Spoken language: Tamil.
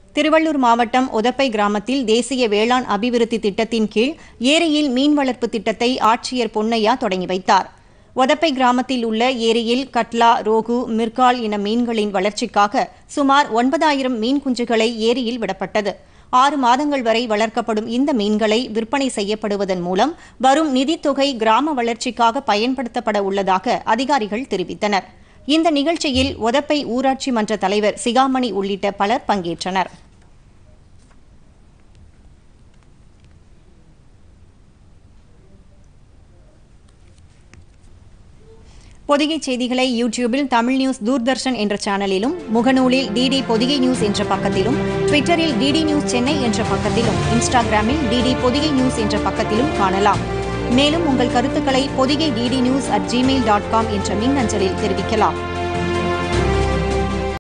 திருவள்ளூர் மாவட்டம் ஒதப்பை கிராமத்தில் தேசிய வேளாண் அபிவிருத்தி திட்டத்தின் கீழ் ஏரியில் மீன் வளர்ப்பு திட்டத்தை ஆட்சியர் பொன்னையா தொடங்கி வைத்தார் ஒதப்பை கிராமத்தில் உள்ள ஏரியில் கட்லா ரோகு மிர்கால் இன மீன்களின் வளர்ச்சிக்காக சுமார் ஒன்பதாயிரம் மீன் குஞ்சுகளை ஏரியில் விடப்பட்டது ஆறு மாதங்கள் வரை வளர்க்கப்படும் இந்த மீன்களை விற்பனை செய்யப்படுவதன் மூலம் வரும் நிதித்தொகை கிராம வளர்ச்சிக்காக பயன்படுத்தப்பட உள்ளதாக அதிகாரிகள் தெரிவித்தனர் இந்த நிகழ்ச்சியில் ஒதப்பை ஊராட்சி மன்ற தலைவர் சிகாமணி உள்ளிட்ட பலர் பங்கேற்றனர் பொதிகை செய்திகளை யூடியூபில் தமிழ் நியூஸ் தூர்தர்ஷன் என்ற சேனலிலும் முகநூலில் டிடி பொதிகை நியூஸ் என்ற பக்கத்திலும் ட்விட்டரில் டிடி நியூஸ் சென்னை என்ற பக்கத்திலும் இன்ஸ்டாகிராமில் டிடி பொதிகை நியூஸ் என்ற பக்கத்திலும் காணலாம் மேலும் உங்கள் கருத்துக்களை Podhigai DD news at Gmail dot com என்ற மின்னஞ்சலில் தெரிவிக்கலாம்